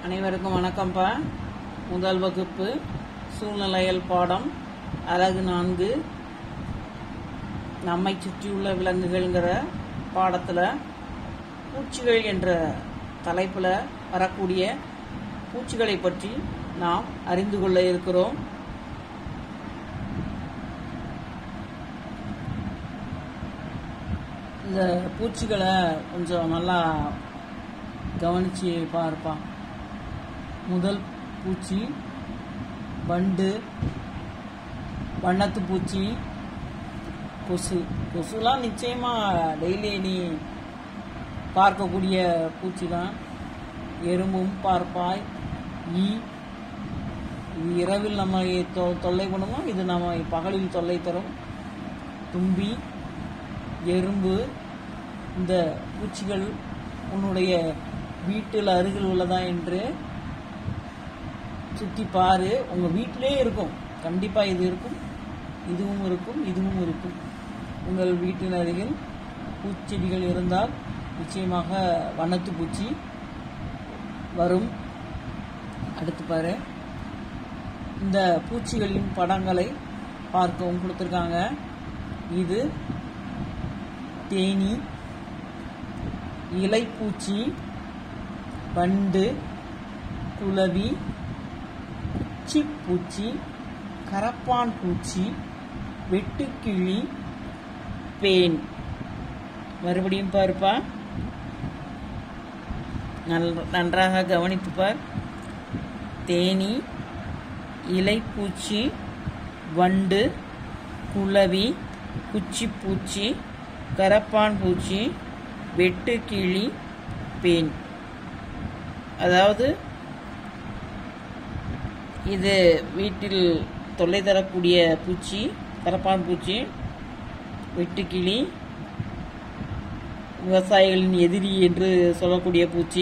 அனைவருக்கும் வணக்கம்ப்பா முதல் வகுப்பு சூழ்நிலையல் பாடம் அழகு நான்கு நம்மை சுற்றியுள்ள விலங்குகள்ங்கிற பாடத்தில் பூச்சிகள் என்ற தலைப்பில் வரக்கூடிய பூச்சிகளை பற்றி நாம் அறிந்து கொள்ள இருக்கிறோம் இந்த பூச்சிகளை கொஞ்சம் நல்லா கவனிச்சு பார்ப்பா முதல் பூச்சி வண்டு வண்ணத்து பூச்சி கொசு கொசுலாம் நிச்சயமா டெய்லி நீ பார்க்கக்கூடிய பூச்சி தான் எறும்பும் பார்ப்பாய் ஈ இது இரவில் நம்ம தொ- தொல்லை பண்ணுமோ இது நம்ம பகலில் தொல்லை தரும் தும்பி எறும்பு இந்த பூச்சிகள் உன்னுடைய வீட்டில் அருகில் உள்ளதா என்று சுற்றி பாரு உங்க வீட்டிலே இருக்கும் கண்டிப்பா இது இருக்கும் இதுவும் இருக்கும் இதுவும் இருக்கும் உங்கள் வீட்டின் அருகில் பூச்செடிகள் இருந்தால் நிச்சயமாக வண்ணத்து பூச்சி வரும் அடுத்து பாரு இந்த பூச்சிகளின் படங்களை பார்க்கவும் கொடுத்துருக்காங்க இது தேனி இலைப்பூச்சி வண்டு குளவி குச்சிப்பூச்சி கரப்பான் பூச்சி வெட்டுக்கிளி பேன் மறுபடியும் பாருப்பா நல்- நன்றாக கவனித்து பார் தேனி இலைப்பூச்சி வண்டு குளவி குச்சிப்பூச்சி கரப்பான் பூச்சி வெட்டுக்கிளி பேன் அதாவது இது வீட்டில் தொல்லை தரக்கூடிய பூச்சி கரப்பான் பூச்சி வெட்டுக்கிளி விவசாயிகளின் எதிரி என்று சொல்லக்கூடிய பூச்சி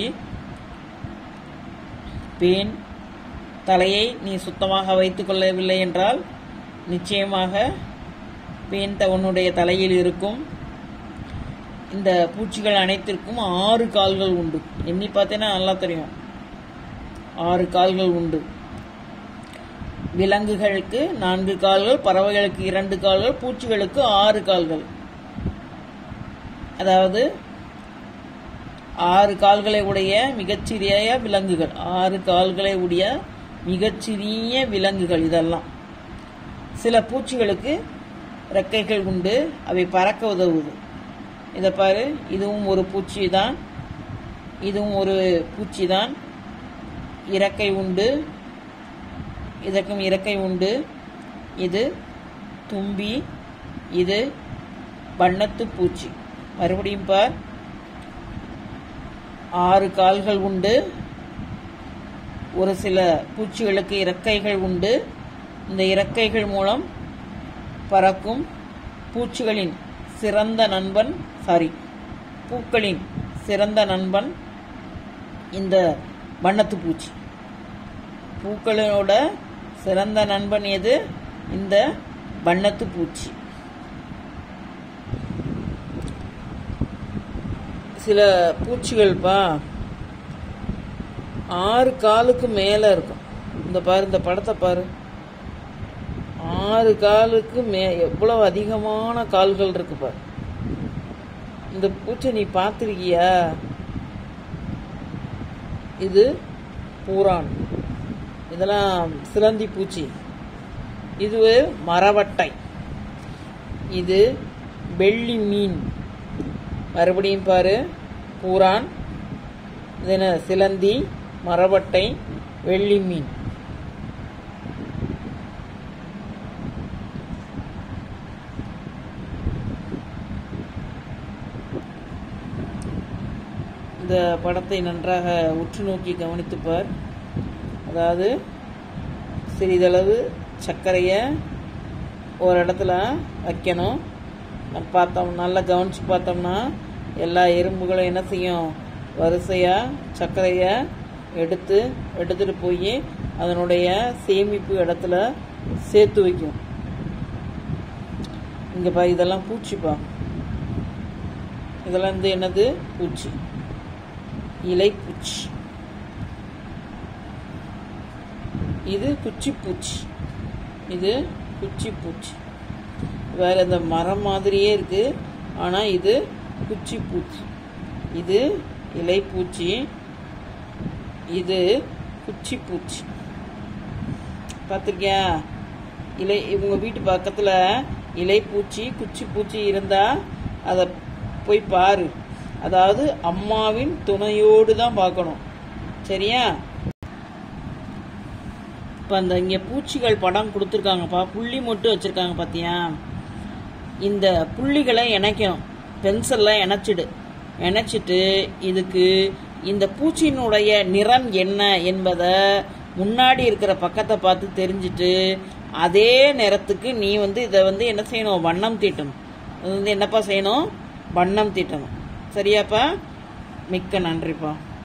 பேன் தலையை நீ சுத்தமாக வைத்துக் கொள்ளவில்லை என்றால் நிச்சயமாக பேன் த- உன்னுடைய தலையில் இருக்கும் இந்த பூச்சிகள் அனைத்திற்கும் ஆறு கால்கள் உண்டு எண்ணி பார்த்தேன்னா நல்லா தெரியும் ஆறு கால்கள் உண்டு விலங்குகளுக்கு நான்கு கால்கள் பறவைகளுக்கு இரண்டு கால்கள் பூச்சிகளுக்கு ஆறு கால்கள் அதாவது ஆறு கால்களை உடைய மிகச்சிறிய விலங்குகள் ஆறு கால்களை உடைய மிகச்சிறிய விலங்குகள் இதெல்லாம் சில பூச்சிகளுக்கு ரெக்கைகள் உண்டு அவை பறக்க உதவுது இதை பாரு இதுவும் ஒரு பூச்சி தான் இதுவும் ஒரு பூச்சி தான் இறக்கை உண்டு இதற்கும் இறக்கை உண்டு இது தும்பி இது வண்ணத்து பூச்சி மறுபடியும் பார் ஆறு கால்கள் உண்டு ஒரு சில பூச்சிகளுக்கு இறக்கைகள் உண்டு இந்த இறக்கைகள் மூலம் பறக்கும் பூச்சிகளின் சிறந்த நண்பன் சாரி பூக்களின் சிறந்த நண்பன் இந்த வண்ணத்து பூச்சி பூக்களோட சிறந்த நண்பன் எது இந்த வண்ணத்து பூச்சி சில பூச்சிகள்ப்பா ஆறு காலுக்கு மேல இருக்கும் இந்த பாரு இந்த படத்தை பாரு ஆறு காலுக்கு மே எவ்வளவு அதிகமான கால்கள் இருக்கு பாரு இந்த பூச்சை நீ பார்த்திருக்கியா இது பூரான் இதெல்லாம் சிலந்தி பூச்சி இது மரவட்டை இது வெள்ளி மீன் மறுபடியும் பாரு பூரான் இது என்ன சிலந்தி மரவட்டை வெள்ளி மீன் இந்த படத்தை நன்றாக உற்று நோக்கி கவனித்துப் பார் அதாவது சிறிதளவு சர்க்கரையை ஒரு இடத்துல வைக்கணும் நம்ம பார்த்தோம் நல்லா கவனிச்சு பார்த்தோம்னா எல்லா எறும்புகளும் என்ன செய்யும் வரிசையாக சர்க்கரையை எடுத்து எடுத்துட்டு போய் அதனுடைய சேமிப்பு இடத்துல சேர்த்து வைக்கும் இங்க பா இதெல்லாம் பூச்சிப்பா இதெல்லாம் வந்து என்னது பூச்சி இலைப்பூச்சி இது குச்சிப்பூச்சி இது குச்சிப்பூச்சி வேற இந்த மரம் மாதிரியே இருக்கு ஆனா இது குச்சிப்பூச்சி இது இலைப்பூச்சி இது குச்சிப்பூச்சி பார்த்துருக்கியா இலை இவங்க வீட்டு பக்கத்துல இலைப்பூச்சி குச்சிப்பூச்சி இருந்தா அதை போய் பாரு அதாவது அம்மாவின் துணையோடு தான் பார்க்கணும் சரியா இப்போ அந்த இங்கே பூச்சிகள் படம் கொடுத்துருக்காங்கப்பா புள்ளி மட்டும் வச்சுருக்காங்க பார்த்தியா இந்த புள்ளிகளை இணைக்கணும் பென்சிலில் இணைச்சிடு இணைச்சிட்டு இதுக்கு இந்த பூச்சியினுடைய நிறம் என்ன என்பதை முன்னாடி இருக்கிற பக்கத்தை பார்த்து தெரிஞ்சுட்டு அதே நிறத்துக்கு நீ வந்து இதை வந்து என்ன செய்யணும் வண்ணம் தீட்டணும் அது வந்து என்னப்பா செய்யணும் வண்ணம் தீட்டணும் சரியாப்பா மிக்க நன்றிப்பா